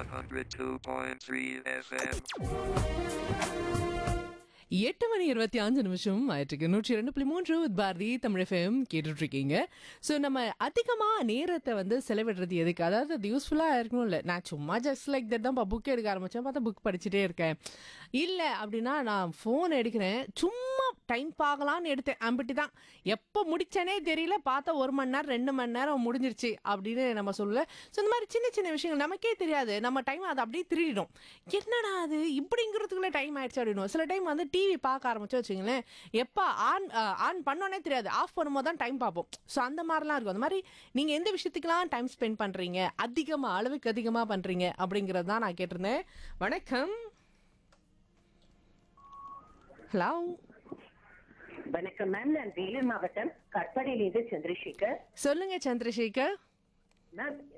102.3 FM. எட்டு மணி இருபத்தி அஞ்சு நிமிஷம் ஆயிட்டுருக்கு நூற்றி ரெண்டு புள்ளி மூன்று with பாரதி தமிழ் எஃப்எம் கேட்டுட்டு இருக்கீங்க ஸோ நம்ம அதிகமாக நேரத்தை வந்து செலவிடுறது எதுக்கு அதாவது அது யூஸ்ஃபுல்லாக இருக்கணும்ல நான் சும்மா ஜஸ்ட் லைக் தட் தான் புக் எடுக்க ஆரம்பித்தேன் பார்த்தா புக் படிச்சுட்டே இருக்கேன் இல்லை அப்படின்னா நான் ஃபோன் எடுக்கிறேன் சும்மா டைம் பார்க்கலான்னு எடுத்தேன் அம்பிட்டு தான் எப்போ முடிச்சேனே தெரியல பார்த்தா ஒரு மணி நேரம் ரெண்டு மணி நேரம் முடிஞ்சிருச்சு அப்படின்னு நம்ம சொல்லல ஸோ இந்த மாதிரி சின்ன சின்ன விஷயங்கள் நமக்கே தெரியாது நம்ம டைம் அதை அப்படியே திருடிடும் என்னடா அது இப்படிங்கிறதுக்குள்ளே டைம் ஆயிடுச்சு அப்படின்னு சில டைம் வந்து டிவி பார்க்க ஆரம்பிச்சு வச்சுங்களேன் எப்போ ஆன் ஆன் பண்ணோன்னே தெரியாது ஆஃப் பண்ணும்போது தான் டைம் பார்ப்போம் ஸோ அந்த மாதிரிலாம் இருக்கும் அந்த மாதிரி நீங்கள் எந்த விஷயத்துக்கெல்லாம் டைம் ஸ்பெண்ட் பண்ணுறீங்க அதிகமாக அளவுக்கு அதிகமாக பண்ணுறீங்க அப்படிங்கிறது தான் நான் கேட்டிருந்தேன் வணக்கம் ஹலோ வணக்கம் மேம் நான் வேலூர் மாவட்டம் கட்பாடியிலிருந்து சந்திரசேகர் சொல்லுங்க சந்திரசேகர் மேம்